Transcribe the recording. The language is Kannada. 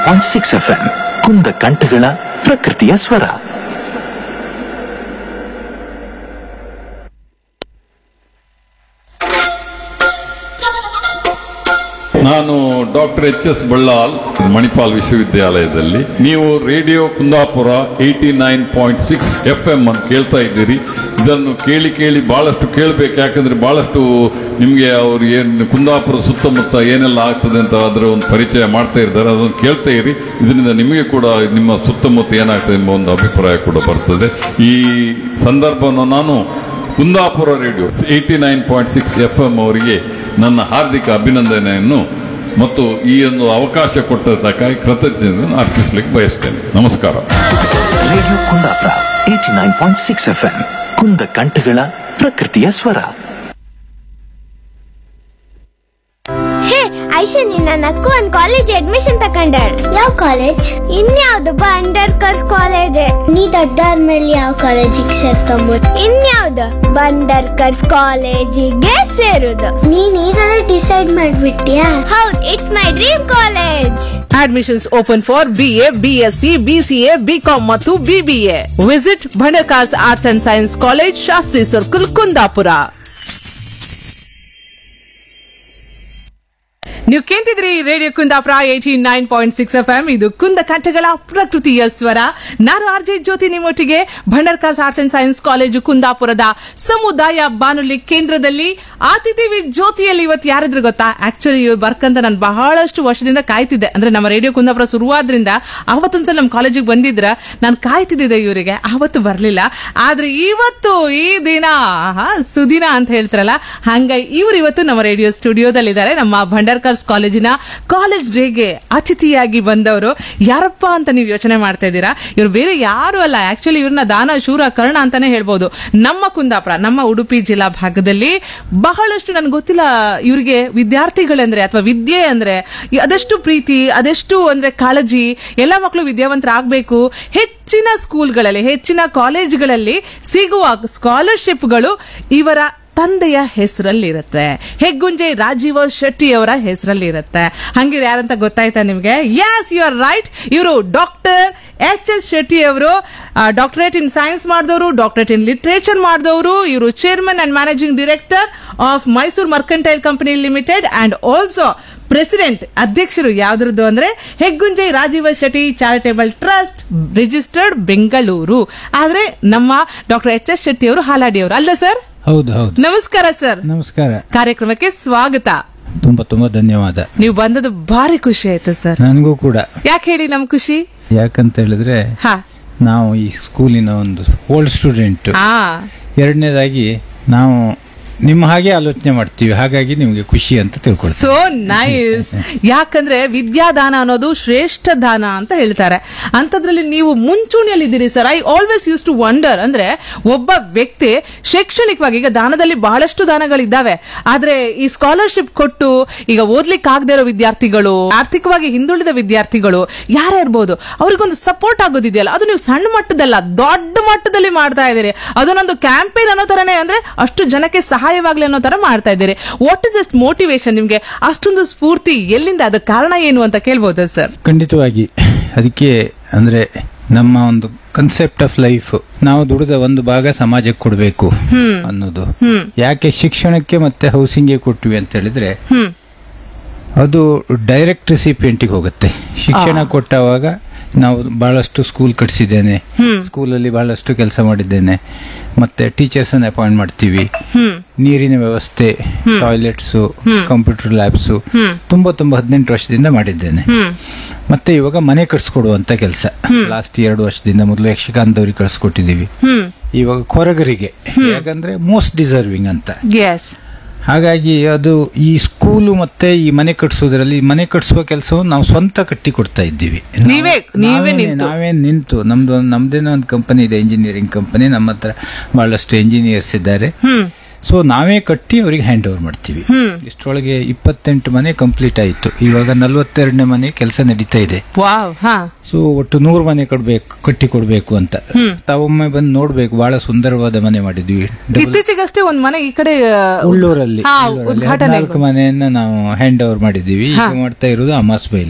ಪಾಯಿಂಟ್ ಸಿಕ್ಸ್ ಎಫ್ ಎಂ ಕುಂದ ಕಂಠಗಳ ಪ್ರಕೃತಿಯ ಸ್ವರ ನಾನು doctor H S Ballal Manipal ವಿಶ್ವವಿದ್ಯಾಲಯದಲ್ಲಿ ನೀವು radio Kundapura eighty nine point six F M ಅಂತ ಕೇಳ್ತಾ ಇದ್ದೀರಿ ಇದನ್ನು ಕೇಳಿ ಕೇಳಿ ಬಹಳಷ್ಟು ಕೇಳಬೇಕು ಯಾಕಂದ್ರೆ ಬಹಳಷ್ಟು ನಿಮಗೆ ಅವ್ರು ಏನು ಕುಂದಾಪುರ ಸುತ್ತಮುತ್ತ ಏನೆಲ್ಲ ಆಗ್ತದೆ ಅಂತ ಅದರ ಒಂದು ಪರಿಚಯ ಮಾಡ್ತಾ ಇದ್ದಾರೆ ಅದನ್ನು ಕೇಳ್ತಾ ಇರಿ ಇದರಿಂದ ನಿಮಗೆ ಕೂಡ ನಿಮ್ಮ ಸುತ್ತಮುತ್ತ ಏನಾಗ್ತದೆ ಎಂಬ ಒಂದು ಅಭಿಪ್ರಾಯ ಕೂಡ ಬರ್ತದೆ ಈ ಸಂದರ್ಭವನ್ನು ನಾನು Kundapura radio eighty nine point six F M ಅವರಿಗೆ ನನ್ನ ಹಾರ್ದಿಕ ಅಭಿನಂದನೆಯನ್ನು ಮತ್ತು ಈ ಒಂದು ಅವಕಾಶ ಕೊಟ್ಟದ್ದಕ್ಕಾಗಿ ಕೃತಜ್ಞತೆಯನ್ನು ಅರ್ಪಿಸಲಿಕ್ಕೆ ಬಯಸ್ತೇನೆ ನಮಸ್ಕಾರ radio Kundapura eighty nine point six F M ಕುಂದ ಕಂಠಗಳ ಪ್ರಕೃತಿಯ ಸ್ವರ ಹೇ ಐಶಾ ನಿನ್ನ ನಕ್ಕು ಒಂದ್ ಕಾಲೇಜ್ ಅಡ್ಮಿಷನ್ ತಕೊಂಡಾಳ ಯಾವ ಕಾಲೇಜ್ ಇನ್ಯಾವ್ದು ಬಂಡರ್ ಕರ್ಸ್ ಕಾಲೇಜ್ ನೀ ದೊಡ್ಡಾದ್ಮೇಲೆ ಯಾವ ಕಾಲೇಜಿಗೆ ಸೇರ್ಕೊಂಬೋದು ಇನ್ಯಾವ್ದು ಬಂಡರ್ ಕರ್ಸ್ ಕಾಲೇಜಿಗೆ ಸೇರುದು ನೀನ್ ಈಗಲೇ ಡಿಸೈಡ್ ಮಾಡ್ಬಿಟ್ಟಿಯಾ ಹೌದ್ it's my dream college Admissions open for BA, BSc, BCA, BCom ಮತ್ತು BBA. Visit Bhandarkars Arts and Science College, Shastri Circle, Kundapura. ನೀವು ಕೇಂತಿದ್ರಿ radio Kundapura eighty nine point six F M ಇದು ಕುಂದ ಕಂಠಗಳ ಪ್ರಕೃತಿಯ ಸ್ವರ ನಾನು ಆರ್ ಜೆ ಜ್ಯೋತಿ ನಿಮ್ಮೊಟ್ಟಿಗೆ Bhandarkars arts and science college ಕುಂದಾಪುರದ ಸಮುದಾಯ ಬಾನುಲಿ ಕೇಂದ್ರದಲ್ಲಿ ಅತಿಥಿ ವಿತ್ ಜ್ಯೋತಿಯಲ್ಲಿ ಇವತ್ತು ಯಾರಿದ್ರು ಗೊತ್ತಾ ಆಕ್ಚುಲಿ ಇವ್ರು ಬರ್ಕಂತ ನಾನು ಬಹಳಷ್ಟು ವರ್ಷದಿಂದ ಕಾಯ್ತಿದ್ದೆ ಅಂದ್ರೆ ನಮ್ಮ ರೇಡಿಯೋ ಕುಂದಾಪುರ ಶುರುವಾದ್ರಿಂದ ಅವತ್ತೊಂದ್ಸಲ ನಮ್ಮ ಕಾಲೇಜಿಗೆ ಬಂದಿದ್ರ ನಾನು ಕಾಯ್ತಿದ್ದೆ ಇವರಿಗೆ ಅವತ್ತು ಬರ್ಲಿಲ್ಲ ಆದ್ರೆ ಇವತ್ತು ಈ ದಿನ ಆಹಾ, ಸುದಿನ ಅಂತ ಹೇಳ್ತಾರಲ್ಲ ಹಂಗಾಗಿ ಇವ್ರು ಇವತ್ತು ನಮ್ಮ ರೇಡಿಯೋ ಸ್ಟುಡಿಯೋದಲ್ಲಿದ್ದಾರೆ ನಮ್ಮ ಭಂಡರ್ಕರ್ಸ್ ಕಾಲೇಜಿನ ಕಾಲೇಜ್ ಡೇಗೆ ಅತಿಥಿಯಾಗಿ ಬಂದವರು ಯಾರಪ್ಪ ಅಂತ ನೀವು ಯೋಚನೆ ಮಾಡ್ತಾ ಇದ್ದೀರಾ ಇವ್ರು ಬೇರೆ ಯಾರು ಅಲ್ಲ ಆಕ್ಚುಲಿ ಇವ್ರನ್ನ ದಾನ ಶೂರ ಕರ್ಣ ಅಂತಾನೆ ಹೇಳ್ಬೋದು ನಮ್ಮ ಕುಂದಾಪುರ ನಮ್ಮ ಉಡುಪಿ ಜಿಲ್ಲಾ ಭಾಗದಲ್ಲಿ ಬಹಳಷ್ಟು ನನ್ಗೆ ಗೊತ್ತಿಲ್ಲ ಇವರಿಗೆ ವಿದ್ಯಾರ್ಥಿಗಳಂದ್ರೆ ಅಥವಾ ವಿದ್ಯೆ ಅಂದ್ರೆ ಅದೆಷ್ಟು ಪ್ರೀತಿ ಅದೆಷ್ಟು ಅಂದ್ರೆ ಕಾಳಜಿ ಎಲ್ಲ ಮಕ್ಕಳು ವಿದ್ಯಾವಂತರಾಗಬೇಕು ಹೆಚ್ಚಿನ ಸ್ಕೂಲ್ಗಳಲ್ಲಿ ಹೆಚ್ಚಿನ ಕಾಲೇಜ್ಗಳಲ್ಲಿ ಸಿಗುವ ಸ್ಕಾಲರ್ಶಿಪ್ಗಳು ಇವರ ತಂದೆಯ ಹೆಸರಲ್ಲಿರುತ್ತೆ ಹೆಗ್ಗುಂಜೆ ರಾಜೀವ ಶೆಟ್ಟಿ ಅವರ ಹೆಸರಲ್ಲಿರುತ್ತೆ ಹಂಗಿದ್ರೆ ಯಾರಂತ ಗೊತ್ತಾಯ್ತಾ ನಿಮ್ಗೆ ಯಸ್ ಯು ಆರ್ ರೈಟ್ ಇವರು ಡಾಕ್ಟರ್ ಎಚ್ ಎಸ್ ಶೆಟ್ಟಿ ಅವರು ಡಾಕ್ಟರೇಟ್ ಇನ್ ಸೈನ್ಸ್ ಮಾಡಿದವರು ಡಾಕ್ಟರೇಟ್ ಇನ್ ಲಿಟ್ರೇಚರ್ ಮಾಡಿದವರು ಇವರು chairman and managing director of Mysore mercantile company limited and also president ಅಧ್ಯಕ್ಷರು ಯಾವ್ದ್ರದ್ದು ಅಂದ್ರೆ Heggunje Rajiva Shetty charitable trust registered Bengaluru ಆದ್ರೆ ನಮ್ಮ ಡಾಕ್ಟರ್ ಎಚ್ ಎಸ್ ಶೆಟ್ಟಿ ಅವರು ಹಾಲಾಡಿ ಅವರು ಅಲ್ಲ ಸರ್ ಹೌದು ಹೌದು ನಮಸ್ಕಾರ ಸರ್ ನಮಸ್ಕಾರ ಕಾರ್ಯಕ್ರಮಕ್ಕೆ ಸ್ವಾಗತ ತುಂಬಾ ತುಂಬಾ ಧನ್ಯವಾದ ನೀವು ಬಂದದ್ದು ಭಾರಿ ಖುಷಿ ಆಯ್ತು ಸರ್ ನನಗೂ ಕೂಡ ಯಾಕೆ ಹೇಳಿ ನಮ್ ಖುಷಿ ಯಾಕಂತ ಹೇಳಿದ್ರೆ ಹಾ ನಾವು ಈ ಸ್ಕೂಲಿನ ಒಂದು ಓಲ್ಡ್ ಸ್ಟೂಡೆಂಟ್ ಆ ಎರಡನೇದಾಗಿ ನಾವು ನಿಮ್ಮ ಹಾಗೆ ಆಲೋಚನೆ ಮಾಡ್ತೀವಿ ಹಾಗಾಗಿ ನಿಮಗೆ ಖುಷಿ ಅಂತ ತಿಳ್ಕೊಳ್ತೀವಿ ಸೋ ನೈಸ್ ಯಾಕಂದ್ರೆ ವಿದ್ಯಾದಾನ ಅನ್ನೋದು ಶ್ರೇಷ್ಠ ದಾನ ಅಂತ ಹೇಳ್ತಾರೆ ಅಂತದ್ರಲ್ಲಿ ನೀವು ಮುಂಚೂಣಿಯಲ್ಲಿದ್ದೀರಿ sir I always use to wonder ಅಂದ್ರೆ ಒಬ್ಬ ವ್ಯಕ್ತಿ ಶೈಕ್ಷಣಿಕವಾಗಿ ಈಗ ದಾನದಲ್ಲಿ ಬಹಳಷ್ಟು ದಾನಗಳಿದ್ದಾವೆ ಆದ್ರೆ ಈ ಸ್ಕಾಲರ್ಶಿಪ್ ಕೊಟ್ಟು ಈಗ ಓದ್ಲಿಕ್ಕೆ ಆಗದೆ ಇರೋ ವಿದ್ಯಾರ್ಥಿಗಳು ಆರ್ಥಿಕವಾಗಿ ಹಿಂದುಳಿದ ವಿದ್ಯಾರ್ಥಿಗಳು ಯಾರೇ ಇರ್ಬೋದು ಅವ್ರಿಗೊಂದು ಸಪೋರ್ಟ್ ಆಗೋದಿದೆಯಲ್ಲ ಅದು ನೀವು ಸಣ್ಣ ಮಟ್ಟದಲ್ಲ ದೊಡ್ಡ ಮಟ್ಟದಲ್ಲಿ ಮಾಡ್ತಾ ಇದ್ದೀರಿ ಅದನ್ನೊಂದು ಕ್ಯಾಂಪೇನ್ ಅನ್ನೋ ತರನೇ ಅಂದ್ರೆ ಅಷ್ಟು ಜನಕ್ಕೆ ಸಹಾಯವಾಗ್ಲಿ ಅನ್ನೋ ತರ ಮಾಡ್ತಾ ಇದ್ದೀರಿ ವಾಟ್ ಇಸ್ ದಸ್ಟ್ ಮೋಟಿವೇಶನ್ ನಿಮ್ಗೆ ಅಷ್ಟೊಂದು ಸ್ಫೂರ್ತಿ ಎಲ್ಲಿಂದ ಅದಕ್ಕೆ ಕಾರಣ ಏನು ಅಂತ ಕೇಳ್ಬೋದಾ ಸರ್ ಖಂಡಿತವಾಗಿ ಅದಕ್ಕೆ ಅಂದ್ರೆ ನಮ್ಮ ಒಂದು ಕನ್ಸೆಪ್ಟ್ ಆಫ್ ಲೈಫ್ ನಾವು ದುಡಿದ ಒಂದು ಭಾಗ ಸಮಾಜಕ್ಕೆ ಕೊಡಬೇಕು ಅನ್ನೋದು ಯಾಕೆ ಶಿಕ್ಷಣಕ್ಕೆ ಮತ್ತೆ ಹೌಸಿಂಗ್ಗೆ ಕೊಟ್ವಿ ಅಂತ ಹೇಳಿದ್ರೆ ಹ್ಮ್ ಅದು ಡೈರೆಕ್ಟ್ ರಿಸಿಪಿಯೆಂಟಿಗೆ ಹೋಗುತ್ತೆ ಶಿಕ್ಷಣ ಕೊಟ್ಟವಾಗ ನಾವು ಬಹಳಷ್ಟು ಸ್ಕೂಲ್ ಕಟ್ಸಿದ್ದೇನೆ ಸ್ಕೂಲಲ್ಲಿ ಬಹಳಷ್ಟು ಕೆಲಸ ಮಾಡಿದ್ದೇನೆ ಮತ್ತೆ ಟೀಚರ್ಸ್ ಅನ್ನು ಅಪಾಯಿಂಟ್ ಮಾಡ್ತೀವಿ ಹ್ಮ್ ನೀರಿನ ವ್ಯವಸ್ಥೆ ಟಾಯ್ಲೆಟ್ಸ್ ಕಂಪ್ಯೂಟರ್ ಲ್ಯಾಬ್ಸ್ ತುಂಬಾ ತುಂಬಾ ಹದಿನೆಂಟು ವರ್ಷದಿಂದ ಮಾಡಿದ್ದೇನೆ ಹ್ಮ್ ಮತ್ತೆ ಇವಾಗ ಮನೆ ಕಟ್ಸ್ಕೊಡುವಂತ ಕೆಲಸ ಲಾಸ್ಟ್ ಎರಡು ವರ್ಷದಿಂದ ಮೊದಲು ಯಕ್ಷಗಾನದವ್ರಿಗೆ ಕಳ್ಸಿಕೊಟ್ಟಿದೀವಿ ಹ್ಮ್ ಇವಾಗ ಕೊರಗರಿಗೆ ಯಾಕಂದ್ರೆ ಮೋಸ್ಟ್ ಡಿಸರ್ವಿಂಗ್ ಅಂತ ಎಸ್ ಹಾಗಾಗಿ ಅದು ಈ ಸ್ಕೂಲು ಮತ್ತೆ ಈ ಮನೆ ಕಟ್ಸೋದ್ರಲ್ಲಿ ಮನೆ ಕಟ್ಸುವ ಕೆಲಸವನ್ನು ನಾವು ಸ್ವಂತ ಕಟ್ಟಿ ಕೊಡ್ತಾ ಇದ್ದೀವಿ ನಾವು- ನೀವೇ- ನೀವೇ ನಾವೇ- ನಿಂತು. ನಾವೇ ನಿಂತು ನಮ್ದು ಒಂದು ನಮ್ದೇನೋ ಒಂದು ಕಂಪನಿ ಇದೆ ಇಂಜಿನಿಯರಿಂಗ್ ಕಂಪನಿ ನಮ್ಮ ಹತ್ರ ಬಹಳಷ್ಟು ಇಂಜಿನಿಯರ್ಸ್ ಇದ್ದಾರೆ ಹ್ಮ್ ಸೊ ನಾವೇ ಕಟ್ಟಿ ಅವರಿಗೆ ಹ್ಯಾಂಡ್ ಓವರ್ ಮಾಡ್ತೀವಿ ಇಷ್ಟರೊಳಗೆ ಇಪ್ಪತ್ತೆಂಟು ಮನೆ ಕಂಪ್ಲೀಟ್ ಆಯಿತು ಇವಾಗ ನಲ್ವತ್ತೆರಡನೇ ಮನೆ ಕೆಲಸ ನಡೀತಾ ಇದೆ ವಾವ್ ಹಾ ಸೊ ಒಟ್ಟು ನೂರು ಮನೆ ಕೊಡ್ಬೇಕು ಕಟ್ಟಿ ಕೊಡ್ಬೇಕು ಅಂತ ತಾವೊಮ್ಮೆ ಬಂದು ನೋಡ್ಬೇಕು ಬಹಳ ಸುಂದರವಾದ ಮನೆ ಮಾಡಿದ್ವಿ Double- ಇತ್ತೀಚೆಗಷ್ಟೇ ಒಂದ್ ಮನೆ ಈ ಕಡೆ ಆ, ಉದ್- ಉಳ್ಳೂರಲ್ಲಿ ಹಾ, ಉಳ್ಳೂರಲ್ಲಿ ಉದ್ಘಾಟನೆ ಹದಿನಾಲ್ಕು ಮನೆಯನ್ನ ನಾವು ಹ್ಯಾಂಡ್ ಓವರ್ ಮಾಡಿದ್ದೀವಿ ಈಗ ಮಾಡ್ತಾ ಇರೋದು ಅಮಾಸ್ ಬೈಲ್